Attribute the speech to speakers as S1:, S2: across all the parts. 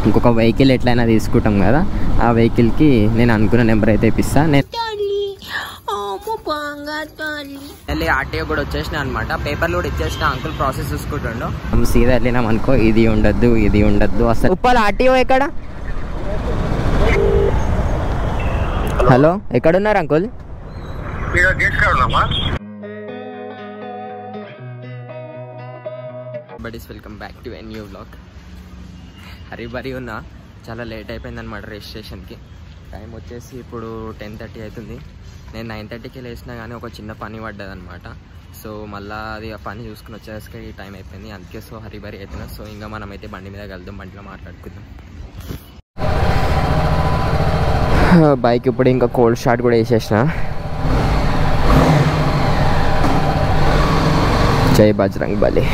S1: ఇంకొక వెహికల్ ఎట్లయినా తీసుకుంటాం కదా ఆ వెహికల్కి నేను అనుకున్న నెంబర్ అయితే ఇప్పిస్తా నేను
S2: తల్లి అమ్మ బంగారు తల్లి
S1: వెళ్ళి ఆర్టీఓ కూడా వచ్చేసిన అనమాట పేపర్లు కూడా ఇచ్చేసిన అంకుల్ ప్రాసెస్ చూసుకుంటుండు మనం సీదా వెళ్ళినాం అనుకో ఇది ఉండద్దు ఇది ఉండద్దు అసలు ఉప్పాల ఆర్టీఓ ఎక్కడ హలో ఎక్కడున్నారు అంకుల్
S3: మీరు గేట్ కాడ ఉన్నామా
S1: buddies welcome back to an new blog hurry burry ఉన్నా చాలా లేట్ అయిపోయింది అనమాట రిజిస్ట్రేషన్కి టైం వచ్చేసి ఇప్పుడు టెన్ థర్టీ అవుతుంది నేను నైన్ థర్టీకి లేచినా కానీ ఒక చిన్న పని పడ్డదనమాట సో మళ్ళీ అది ఆ పని చూసుకుని వచ్చేసరికి టైం అయిపోయింది అందుకే సో హరి బరీ అవుతున్నా సో ఇంకా మనం అయితే బండి మీద కలుద్దాం బండిలో మాట్లాడుకుందాం బైక్ ఇప్పుడు ఇంకా కోల్డ్ స్టార్ట్ కూడా వేసేసిన జై బజరంగ్ బలి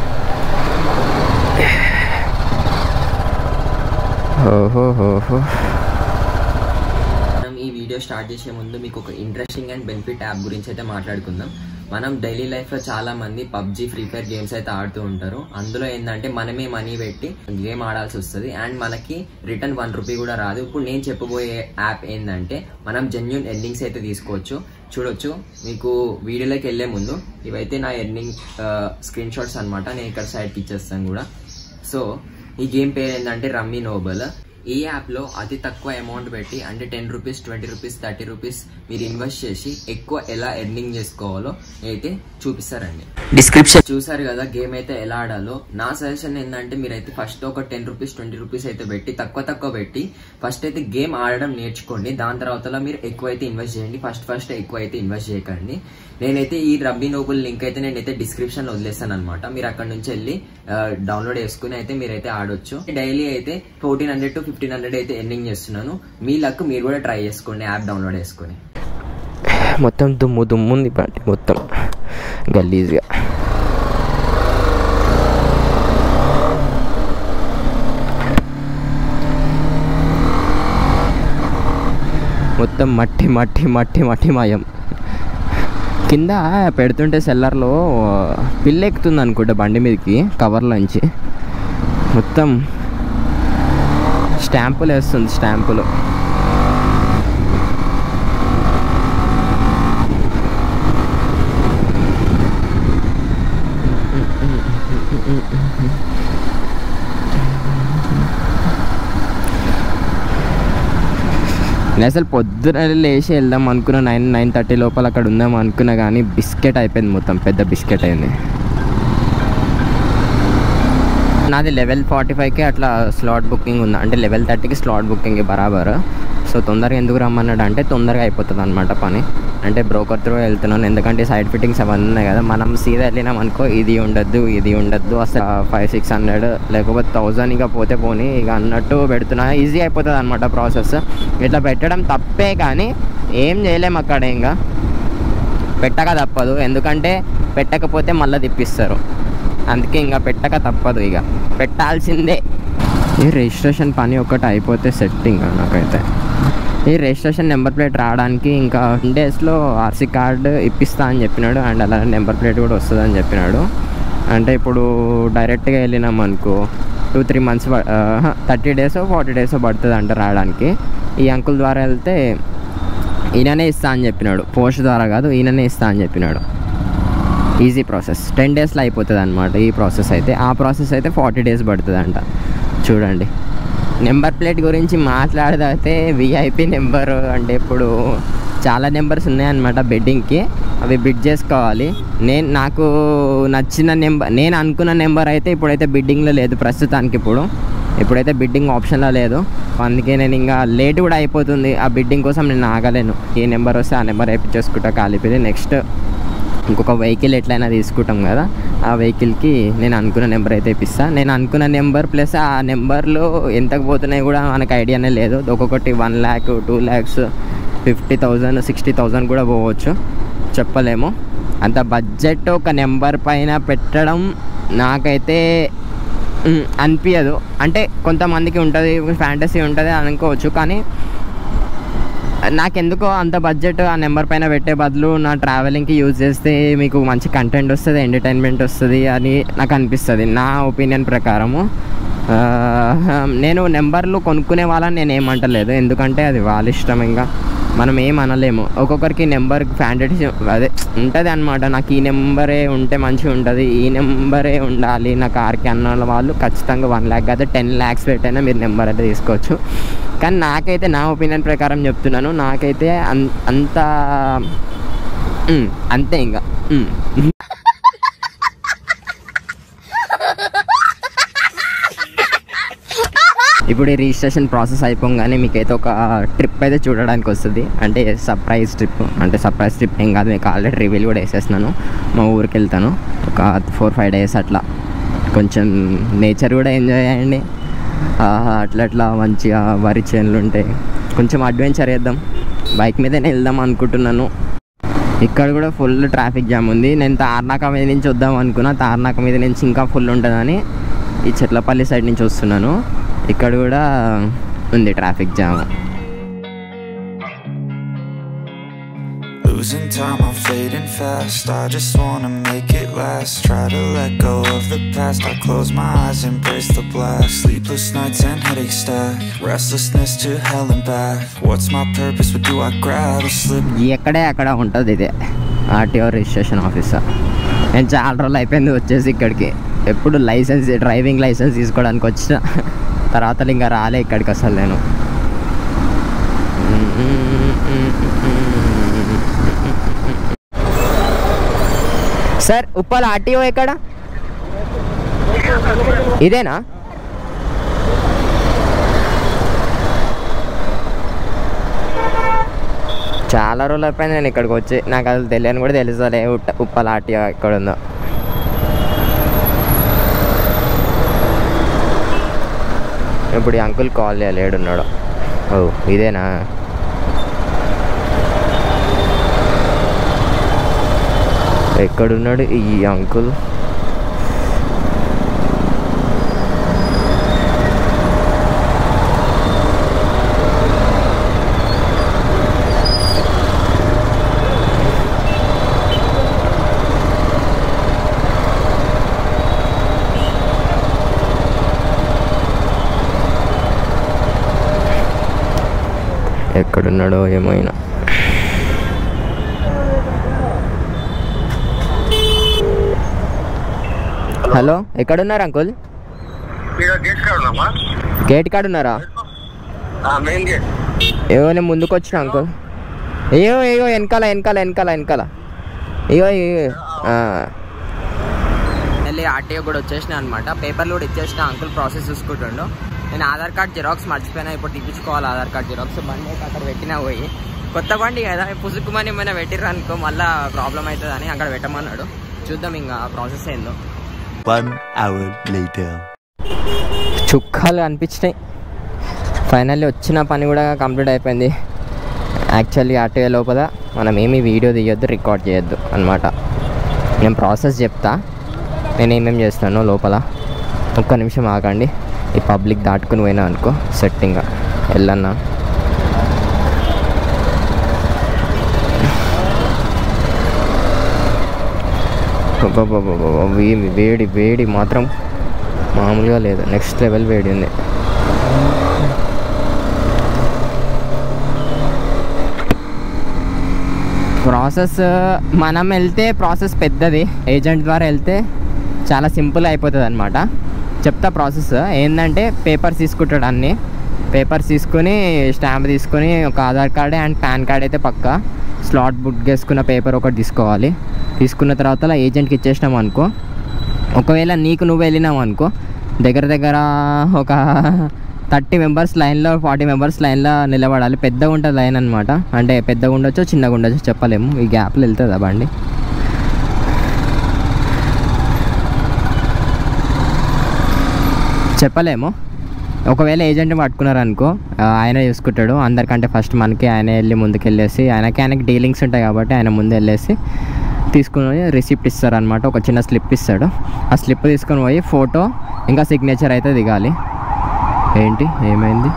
S1: మనం ఈ వీడియో స్టార్ట్ చేసే ముందు మీకు ఒక ఇంట్రెస్టింగ్ అండ్ బెనిఫిట్ యాప్ గురించి అయితే మాట్లాడుకుందాం మనం డైలీ లైఫ్ లో చాలా మంది పబ్జి ఫ్రీ ఫైర్ గేమ్స్ అయితే ఆడుతూ ఉంటారు అందులో ఏంటంటే మనమే మనీ పెట్టి గేమ్ ఆడాల్సి వస్తుంది అండ్ మనకి రిటర్న్ వన్ రూపీ కూడా రాదు ఇప్పుడు నేను చెప్పబోయే యాప్ ఏంటంటే మనం జెన్యున్ ఎర్నింగ్స్ అయితే తీసుకోవచ్చు చూడొచ్చు మీకు వీడియోలోకి వెళ్లే ముందు ఇవైతే నా ఎర్నింగ్ స్క్రీన్ షాట్స్ అనమాట నేను ఇక్కడ సైడ్కి ఇచ్చేస్తాను కూడా సో ఈ గేమ్ పేరు ఏంటంటే రమ్మీ నోబల్ ఈ యాప్లో అతి తక్కువ అమౌంట్ పెట్టి అంటే ten rupees twenty rupees thirty rupees మీరు ఇన్వెస్ట్ చేసి ఎక్కువ ఎలా ఎర్నింగ్ చేసుకోవాలో అయితే చూపిస్తారండి డిస్క్రిప్షన్ చూసారు కదా గేమ్ అయితే ఎలా ఆడాలో నా సజెషన్ ఏంటంటే మీరైతే ఫస్ట్ ఒక టెన్ రూపీస్ ట్వంటీ రూపీస్ అయితే పెట్టి తక్కువ తక్కువ పెట్టి ఫస్ట్ అయితే గేమ్ ఆడడం నేర్చుకోండి దాని తర్వాత మీరు ఎక్కువ అయితే ఇన్వెస్ట్ చేయండి ఫస్ట్ ఫస్ట్ ఎక్కువ అయితే ఇన్వెస్ట్ చేయకండి నేనైతే ఈ రబ్బీ నోబుల్ లింక్ అయితే నేనైతే డిస్క్రిప్షన్ లో వదిలేస్తాను అనమాట మీరు అక్కడ నుంచి వెళ్ళి డౌన్లోడ్ చేసుకుని అయితే మీరైతే ఆడొచ్చు డైలీ అయితే fourteen hundred to fifteen hundred అయితే ఎర్నింగ్ చేస్తున్నాను మీ లక్ మీరు కూడా ట్రై చేసుకోండి యాప్ డౌన్లోడ్ చేసుకొని మొత్తం దుమ్ము దుమ్ము ఉంది బండి మొత్తం గలీజ్గా మొత్తం మట్టి మట్టి మట్టి మట్టి మాయం కింద పెడుతుంటే సెల్లర్లో పిల్ల ఎక్కుతుంది అనుకుంటా బండి మీదకి కవర్లోంచి మొత్తం స్టాంపులు వేస్తుంది స్టాంపులు నేను అసలు పొద్దున లేచి వెళ్దాం అనుకున్నా నైన్ నైన్ థర్టీ లోపల అక్కడ ఉందాం అనుకున్నా కానీ బిస్కెట్ అయిపోయింది మొత్తం పెద్ద బిస్కెట్ అయింది నాది లెవెల్ ఫార్టీ ఫైవ్కి అట్లా స్లాట్ బుకింగ్ ఉంది అంటే లెవెల్ థర్టీకి స్లాట్ బుకింగ్ బరాబర్ సో తొందరగా ఎందుకు రమ్మన్నాడు అంటే తొందరగా అయిపోతుంది అనమాట పని అంటే బ్రోకర్ త్రూ వెళ్తున్నాను ఎందుకంటే సైడ్ ఫిట్టింగ్స్ అవన్నీ ఉన్నాయి కదా మనం సీదా వెళ్ళినాం అనుకో ఇది ఉండద్దు ఇది ఉండద్దు అసలు ఫైవ్ సిక్స్ హండ్రెడ్ లేకపోతే థౌజండ్ ఇక పోతే పోనీ ఇక అన్నట్టు పెడుతున్నా ఈజీ అయిపోతుంది అనమాట ప్రాసెస్ ఇట్లా పెట్టడం తప్పే కానీ ఏం చేయలేము అక్కడ ఇంకా పెట్టక తప్పదు ఎందుకంటే పెట్టకపోతే మళ్ళీ తిప్పిస్తారు అందుకే ఇంకా పెట్టక తప్పదు ఇక పెట్టాల్సిందే ఈ రిజిస్ట్రేషన్ పని ఒకటి అయిపోతే సెట్టింగ్ నాకైతే ఈ రిజిస్ట్రేషన్ నెంబర్ ప్లేట్ రావడానికి ఇంకా టెన్ డేస్లో ఆర్సీ కార్డు ఇప్పిస్తా అని చెప్పినాడు అండ్ అలానే నెంబర్ ప్లేట్ కూడా వస్తుందని చెప్పినాడు అంటే ఇప్పుడు డైరెక్ట్గా వెళ్ళినాం అనుకో two three months thirty days forty days పడుతుంది అంట రావడానికి ఈ అంకుల్ ద్వారా వెళ్తే ఈయననే ఇస్తా అని చెప్పినాడు పోస్ట్ ద్వారా కాదు ఈయననే ఇస్తా అని చెప్పినాడు ఈజీ ప్రాసెస్ టెన్ డేస్లో అయిపోతుంది అనమాట ఈ ప్రాసెస్ అయితే ఆ ప్రాసెస్ అయితే ఫార్టీ డేస్ పడుతుంది అంట చూడండి నెంబర్ ప్లేట్ గురించి మాట్లాడితే విఐపి నెంబర్ అంటే ఇప్పుడు చాలా నెంబర్స్ ఉన్నాయన్నమాట బెడ్డింగ్కి అవి బిడ్ చేసుకోవాలి నేను నాకు నచ్చిన నెంబర్ నేను అనుకున్న నెంబర్ అయితే ఇప్పుడైతే బిడ్డింగ్లో లేదు ప్రస్తుతానికి ఇప్పుడు ఇప్పుడైతే బిడ్డింగ్ ఆప్షన్లో లేదు అందుకే నేను ఇంకా లేట్ కూడా అయిపోతుంది ఆ బిడ్డింగ్ కోసం నేను ఆగలేను ఏ నెంబర్ వస్తే ఆ నెంబర్ అయిపోయించేసుకుంటా కాలిపోయింది నెక్స్ట్ ఇంకొక వెహికల్ ఎట్లయినా తీసుకుంటాం కదా ఆ వెహికల్కి నేను అనుకున్న నెంబర్ అయితే ఇప్పిస్తా నేను అనుకున్న నెంబర్ ప్లస్ ఆ నెంబర్లో ఎంతకు పోతున్నాయి కూడా మనకు ఐడియానే లేదు ఒక్కొక్కటి one lakh two lakhs fifty thousand sixty thousand కూడా పోవచ్చు చెప్పలేము అంత బడ్జెట్ ఒక నెంబర్ పైన పెట్టడం నాకైతే మ్, అనిపించదు అంటే కొంతమందికి ఉంటుంది ఫ్యాంటసీ ఉంటుంది అనుకోవచ్చు కానీ నాకెందుకో అంత బడ్జెట్ ఆ నెంబర్ పైన పెట్టే బదులు నా ట్రావెలింగ్కి యూజ్ చేస్తే మీకు మంచి కంటెంట్ వస్తుంది ఎంటర్టైన్మెంట్ వస్తుంది అని నాకు అనిపిస్తుంది నా ఒపీనియన్ ప్రకారము ఆ, నేను నెంబర్లు కొనుక్కునే వాళ్ళని నేను ఏమంటలేదు ఎందుకంటే అది వాళ్ళ ఇష్టం ఇంకా మనం ఏం అనలేము ఒక్కొక్కరికి నెంబర్ ఫ్యాంటసీ అదే ఉంటుంది అనమాట నాకు ఈ నెంబరే ఉంటే మంచిగా ఉంటుంది ఈ నెంబరే ఉండాలి నా కార్కి అన్న వాళ్ళు ఖచ్చితంగా వన్ ల్యాక్ అయితే టెన్ ల్యాక్స్ పెట్టైనా మీరు నెంబర్ అయితే తీసుకోవచ్చు కానీ నాకైతే నా ఒపీనియన్ ప్రకారం చెప్తున్నాను నాకైతే అన్ అంత ఉమ్, అంతే ఇంకా ఉమ్. ఇప్పుడు ఈ రిజిస్ట్రేషన్ ప్రాసెస్ అయిపోగానే మీకైతే ఒక ట్రిప్ అయితే చూడడానికి వస్తుంది అంటే సర్ప్రైజ్ ట్రిప్ అంటే సర్ప్రైజ్ ట్రిప్ ఏం కాదు మీకు ఆల్రెడీ రివీల్ కూడా వేసేస్తున్నాను మా ఊరికి వెళ్తాను ఒక ఫోర్ ఫైవ్ డేస్ అట్లా కొంచెం నేచర్ కూడా ఎంజాయ్ చేయండి ఆహా, అట్లా అట్లా మంచిగా వరి చేనులు ఉంటాయి కొంచెం అడ్వెంచర్ చేద్దాం బైక్ మీదనే వెళ్దాం అనుకుంటున్నాను ఇక్కడ కూడా ఫుల్ ట్రాఫిక్ జామ్ ఉంది నేను తార్నాక మీద నుంచి వద్దాం అనుకున్నా తార్నాక మీద నుంచి ఇంకా ఫుల్ ఉంటుందని ఈ చెట్లపల్లి సైడ్ నుంచి వస్తున్నాను ఇక్కడ కూడా ఉంది traffic jam
S4: Losing time, I'm fading fast. I just wanna make it last. Try to let go of the past. I close my eyes, embrace the blast. Sleepless nights and headaches stack. Restlessness to hell and back. What's my purpose? What do I grab? A slip
S1: ఎక్కడే అక్కడ ఉంటుంది ఇదే RTO registration officer నేను చాలా రోజులు అయిపోయింది వచ్చేసి ఇక్కడికి ఎప్పుడు లైసెన్స్ డ్రైవింగ్ లైసెన్స్ తీసుకోవడానికి వచ్చిన తర్వాత ఇంకా రాలే ఇక్కడికి అసలు నేను సార్ ఉప్పల్ ఆర్టీఓ ఎక్కడ ఇదేనా చాలా రోజులు అయిపోయింది నేను ఇక్కడికి వచ్చి నాకు అసలు తెలియని కూడా తెలుసలే ఉట్ట ఉప్పల ఆర్టీఓ ఎక్కడ ఉందో ఇప్పుడు ఈ అంకుల్ కాల్ చేయాలి ఏడున్నాడు ఓ ఇదేనా ఎక్కడున్నాడు ఈ అంకుల్ ఎక్కడున్నాడో ఏమైనా హలో ఎక్కడున్నారు అంకుల్
S3: మీరు గేట్ కాడ ఉన్నామా
S1: గేట్ కాడ ఉన్నారా
S3: మెయిన్ గేట్
S1: ఏవో నేను ముందుకు వచ్చిన అంకుల్ అయ్యో అయ్యో వెనకాల వెనకాల వెనకాల వెనకాల అయ్యో అయ్యో వెళ్ళి ఆర్టీఓ కూడా వచ్చేసిన అనమాట పేపర్లు కూడా ఇచ్చేసిన అంకుల్ ప్రాసెస్ చూసుకుంటుండు నేను ఆధార్ కార్డ్ జిరాక్స్ మర్చిపోయినా ఇప్పుడు తీపించుకోవాలి ఆధార్ కార్డ్ జిరాక్స్ బండి అయితే అక్కడ పెట్టినా పోయి కొత్త బండి కదా పుసుకుమని ఏమైనా పెట్టిర్రు అనుకో మళ్ళీ ప్రాబ్లం అవుతుంది అని అక్కడ పెట్టమన్నాడు చూద్దాం ఇంకా ప్రాసెస్ ఏందో
S5: One hour later.
S1: చుక్కాలు అనిపించినాయి ఫైనల్లీ వచ్చిన పని కూడా కంప్లీట్ అయిపోయింది యాక్చువల్లీ ఆర్టీఏ లోపల మనం ఏమీ వీడియో తీయొద్దు రికార్డ్ చేయొద్దు అనమాట నేను ప్రాసెస్ చెప్తా నేను ఏమేమి చేస్తానో లోపల ఒక్క నిమిషం ఆగండి ఈ పబ్లిక్ దాటుకుని పోయినా అనుకో సెట్టింగ్ వెళ్ళన్నా అబ్బబ్బబ్బబ్బబ్బ, వే- వేడి వేడి మాత్రం మామూలుగా లేదు నెక్స్ట్ లెవెల్ వేడి ఉంది ప్రాసెస్ మనం వెళ్తే ప్రాసెస్ పెద్దది ఏజెంట్ ద్వారా వెళ్తే చాలా సింపుల్ అయిపోతుంది అనమాట చెప్తా ప్రాసెస్ ఏంటంటే పేపర్స్ తీసుకుంటాడు అన్నీ పేపర్స్ తీసుకొని స్టాంప్ తీసుకొని ఒక Aadhaar card and PAN card అయితే పక్క స్లాట్ బుక్ చేసుకున్న పేపర్ ఒకటి తీసుకోవాలి తీసుకున్న తర్వాత ఏజెంట్కి ఇచ్చేసినాం అనుకో ఒకవేళ నీకు నువ్వు వెళ్ళినావు అనుకో దగ్గర దగ్గర ఒక థర్టీ మెంబర్స్ లైన్లో ఫార్టీ మెంబర్స్ లైన్లో నిలబడాలి పెద్దగా ఉంటుంది లైన్ అనమాట అంటే పెద్దగా ఉండొచ్చు చిన్నగా ఉండొచ్చు చెప్పలేము ఈ గ్యాప్లో వెళ్తుందా బండి చెప్పలేము ఒకవేళ ఏజెంట్ పట్టుకున్నారనుకో ఆ, ఆయన చూసుకుంటాడు అందరికంటే ఫస్ట్ మనకి ఆయన వెళ్ళి ముందుకు వెళ్ళేసి ఆయనకి ఆయనకి డీలింగ్స్ ఉంటాయి కాబట్టి ఆయన ముందు వెళ్ళేసి తీసుకుని రిసిప్ట్ ఇస్తారనమాట ఒక చిన్న స్లిప్ ఇస్తాడు ఆ స్లిప్ తీసుకొని పోయి ఫోటో ఇంకా సిగ్నేచర్ అయితే దిగాలి ఏంటి ఏమైంది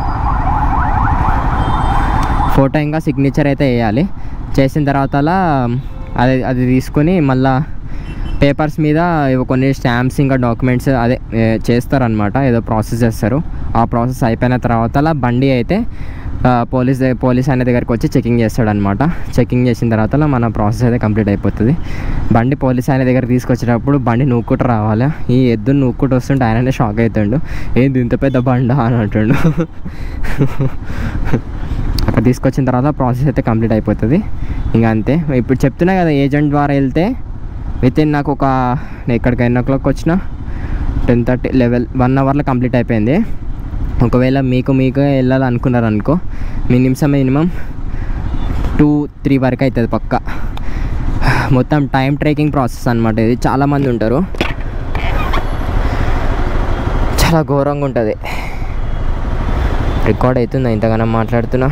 S1: ఫోటో ఇంకా సిగ్నేచర్ అయితే వేయాలి చేసిన తర్వాత అలా అది అది తీసుకొని మళ్ళా పేపర్స్ మీద ఇవి కొన్ని స్టాంప్స్ ఇంకా డాక్యుమెంట్స్ అదే ఏ, చేస్తారనమాట ఏదో ప్రాసెస్ చేస్తారు ఆ ప్రాసెస్ అయిపోయిన తర్వాత అలా బండి అయితే ఆ, పోలీస్ దగ్గర పోలీస్ ఆయన దగ్గరికి వచ్చి చెకింగ్ చేస్తాడనమాట చెకింగ్ చేసిన తర్వాత అలా మన ప్రాసెస్ అయితే కంప్లీట్ అయిపోతుంది బండి పోలీస్ ఆయన దగ్గర తీసుకొచ్చేటప్పుడు బండి నూక్కుంటూ రావాలి ఈ ఎద్దును నూక్కుంటూ వస్తుంటే ఆయననే షాక్ అవుతాడు ఏంది ఇంత పెద్ద బండ అని అంటాడు అక్కడ తీసుకొచ్చిన తర్వాత ప్రాసెస్ అయితే కంప్లీట్ అయిపోతుంది ఇంకా అంతే ఇప్పుడు చెప్తున్నా కదా ఏజెంట్ ద్వారా వెళ్తే విత్ ఇన్ నాకు ఒక నేను ఇక్కడికి ఎన్ ఓ క్లాక్ వచ్చిన టెన్ థర్టీ లెవెల్ వన్ అవర్లో కంప్లీట్ అయిపోయింది ఒకవేళ మీకు మీకు వెళ్ళాలనుకున్నారు అనుకో మినిమం మినిమం టూ త్రీ వరకు అవుతుంది పక్క మొత్తం టైం ట్రేకింగ్ ప్రాసెస్ అనమాట ఇది చాలామంది ఉంటారు చాలా ఘోరంగా ఉంటుంది రికార్డ్ అవుతుందా ఇంతగానో మాట్లాడుతున్నా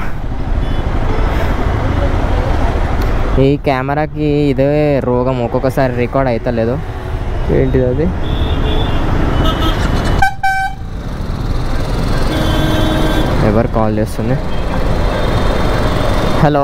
S1: ఈ కెమెరాకి ఇదే రోగం ఒక్కొక్కసారి రికార్డ్ అవుతలేదు ఏంటిది అది ఎవరు కాల్ చేస్తుంది హలో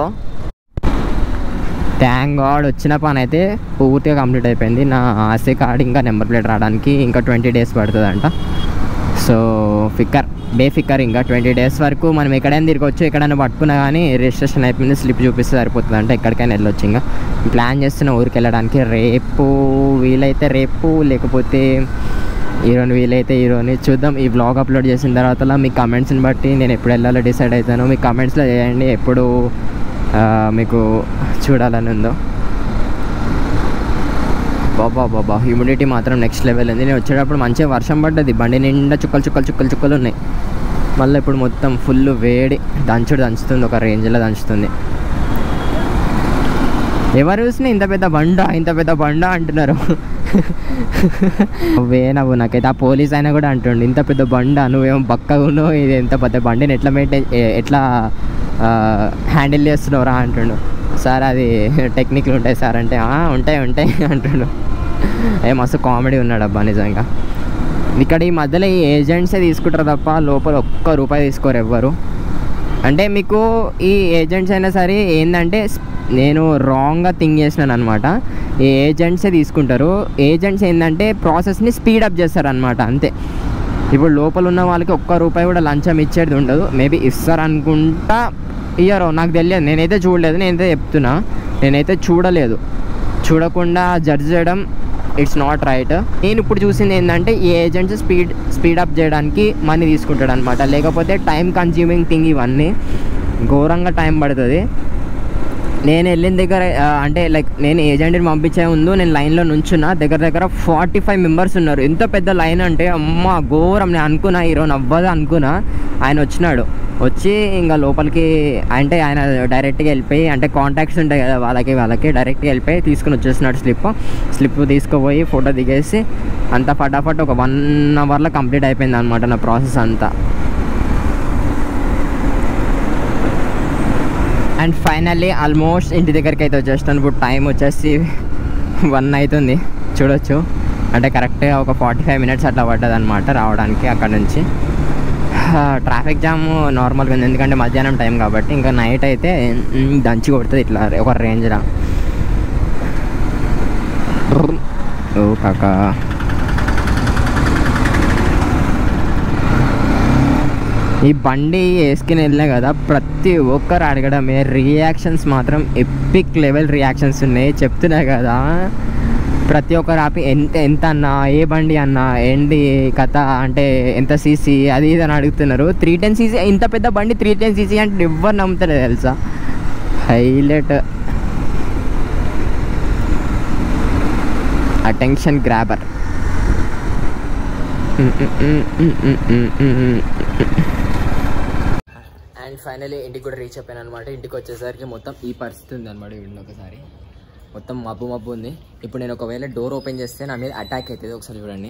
S1: థ్యాంక్ గాడ్ వచ్చిన పని అయితే పూర్తిగా కంప్లీట్ అయిపోయింది నా ఆర్సీ కార్డ్ ఇంకా నెంబర్ ప్లేట్ రావడానికి ఇంకా ట్వంటీ డేస్ పడుతుందంట సో ఫిక్కర్ బే ఫిక్కర్ ఇంకా ట్వంటీ డేస్ వరకు మనం ఎక్కడైనా తిరగవచ్చు ఎక్కడైనా పట్టుకున్నా కానీ రిజిస్ట్రేషన్ అయిపోయింది స్లిప్ చూపిస్తే సరిపోతుంది అంటే ఎక్కడికైనా వెళ్ళొచ్చు ఇంకా ప్లాన్ చేస్తున్న ఊరికి వెళ్ళడానికి రేపు వీలైతే రేపు లేకపోతే ఈరోజు వీలైతే ఈరోజు చూద్దాం ఈ బ్లాగ్ అప్లోడ్ చేసిన తర్వాత మీ కమెంట్స్ని బట్టి నేను ఎప్పుడు వెళ్ళాలో డిసైడ్ అవుతాను మీ కమెంట్స్లో చేయండి ఎప్పుడు ఆ, మీకు చూడాలని ఉందో బాబా బాబా హ్యూమిడిటీ మాత్రం నెక్స్ట్ లెవెల్ ఉంది నేను వచ్చేటప్పుడు మంచిగా వర్షం పడ్డది బండి నిండా చుక్కలు చుక్కలు చుక్కలు చుక్కలు ఉన్నాయి మళ్ళీ ఇప్పుడు మొత్తం ఫుల్ వేడి దంచుడు దంచుతుంది ఒక రేంజ్లో దంచుతుంది ఎవరు చూసినా ఇంత పెద్ద బండ ఇంత పెద్ద బండ అంటున్నారు అవే నవ్వు నాకైతే ఆ పోలీస్ అయినా కూడా అంటుండు ఇంత పెద్ద బండ నువ్వేమో బక్కగా ఉన్నావు ఇది ఎంత పెద్ద బండిని ఎట్లా మెయింటైన్ ఎట్లా హ్యాండిల్ చేస్తున్నావురా అంటుండు సార్ అది టెక్నిక్లు ఉంటాయి సార్ అంటే "ఆ, ఉంటాయి ఉంటాయి అంటుండు ఏ మస్తు కామెడీ ఉన్నాడు అబ్బా నిజంగా ఇక్కడ ఈ మధ్యలో ఈ ఏజెంట్సే తీసుకుంటారు తప్ప లోపల ఒక్క రూపాయి తీసుకోరు ఎవ్వరు అంటే మీకు ఈ ఏజెంట్స్ అయినా సరే ఏంటంటే నేను రాంగ్గా థింక్ చేసినాను అనమాట ఈ ఏజెంట్సే తీసుకుంటారు ఏజెంట్స్ ఏంటంటే ప్రాసెస్ని స్పీడప్ చేస్తారు అనమాట అంతే ఇప్పుడు లోపల ఉన్న వాళ్ళకి ఒక్క రూపాయి కూడా లంచం ఇచ్చేది ఉండదు మేబీ ఇస్తారు అనుకుంటా ఇయ్యరు నాకు తెలియదు నేనైతే చూడలేదు నేనైతే చెప్తున్నా నేనైతే చూడలేదు చూడకుండా జడ్జ్ చేయడం ఇట్స్ నాట్ రైట్ నేను ఇప్పుడు చూసింది ఏంటంటే ఈ ఏజెంట్స్ స్పీడ్ స్పీడప్ చేయడానికి మనీ తీసుకుంటాడు అనమాట లేకపోతే టైం కన్జ్యూమింగ్ థింగ్ ఇవన్నీ ఘోరంగా టైం పడుతుంది నేను వెళ్ళిన దగ్గర ఆ, అంటే లైక్ నేను ఏజెంట్ని పంపించే ముందు నేను లైన్లో నుంచున్నా దగ్గర దగ్గర ఫార్టీ ఫైవ్ మెంబర్స్ ఉన్నారు ఎంత పెద్ద లైన్ అంటే అమ్మ ఘోరం నేను అనుకున్నా ఈరోజు అవ్వదు అనుకున్నా ఆయన వచ్చినాడు వచ్చి ఇంకా లోపలికి అంటే ఆయన డైరెక్ట్గా వెళ్ళిపోయి అంటే కాంటాక్ట్స్ ఉంటాయి కదా వాళ్ళకి వాళ్ళకి డైరెక్ట్గా వెళ్ళిపోయి తీసుకుని వచ్చేస్తున్నాడు స్లిప్ స్లిప్ తీసుకుపోయి ఫోటో దిగేసి అంతా ఫటాఫట్ ఒక వన్ అవర్లో కంప్లీట్ అయిపోయింది అనమాట నా ప్రాసెస్ అంతా అండ్ ఫైనల్లీ ఆల్మోస్ట్ ఇంటి దగ్గరికి అయితే వచ్చేస్తాను ఇప్పుడు టైం వచ్చేసి వన్ అవుతుంది చూడొచ్చు అంటే కరెక్ట్గా ఒక ఫార్టీ ఫైవ్ మినిట్స్ అట్లా పడ్డది అనమాట రావడానికి అక్కడ నుంచి ట్రాఫిక్ జామ్ నార్మల్గా ఉంది ఎందుకంటే మధ్యాహ్నం టైం కాబట్టి ఇంకా నైట్ అయితే మ్, దంచి కొడుతుంది ఇట్లా ఒక రేంజ్లో ఓ కాకా ఈ బండి వేసుకుని వెళ్ళినా కదా ప్రతి ఒక్కరు అడగడమే రియాక్షన్స్ మాత్రం ఎపిక్ లెవెల్ రియాక్షన్స్ ఉన్నాయి చెప్తున్నా కదా ప్రతి ఒక్కరు ఆపి ఎంత ఎంత అన్నా ఏ బండి అన్నా ఏంటి కథ అంటే ఎంత సీసీ అది ఇది అని అడుగుతున్నారు త్రీ టెన్ సీసీ ఇంత పెద్ద బండి త్రీ టెన్ సీసీ అంటే ఎవ్వరు నమ్ముతారు తెలుసా highlight attention grabber and finally ఇంటికి కూడా రీచ్ అయిపోయాను అనమాట ఇంటికి వచ్చేసరికి మొత్తం ఈ పరిస్థితి ఉంది అనమాట వీడిని ఒకసారి మొత్తం మబ్బు మబ్బు ఉంది ఇప్పుడు నేను ఒకవేళ డోర్ ఓపెన్ చేస్తే నా మీద అటాక్ అవుతుంది ఒకసారి చూడండి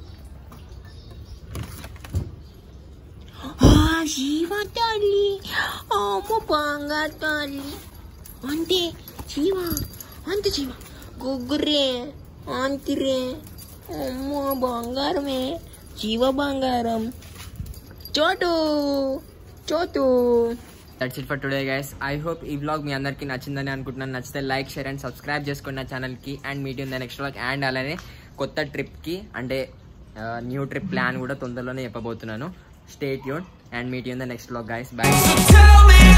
S2: ఆ జీవ తల్లి అమ్మ బంగారు తల్లి అంటే జీవ అంత జీవ గుగ్గురే అంతిరే అమ్మ బంగారమే జీవ బంగారం చోటు చోటు
S1: that's it for today guys I hope ఈ వ్లాగ్ మీ అందరికీ నచ్చిందని అనుకుంటున్నాను నచ్చితే లైక్ షేర్ అండ్ సబ్స్క్రైబ్ చేసుకోండి నా ఛానల్కి and meet in the next vlog and అలానే కొత్త ట్రిప్కి అంటే న్యూ ట్రిప్ ప్లాన్ కూడా తొందరలోనే చెప్పబోతున్నాను స్టేట్ యూన్ and meet in the next vlog guys bye
S4: Tell me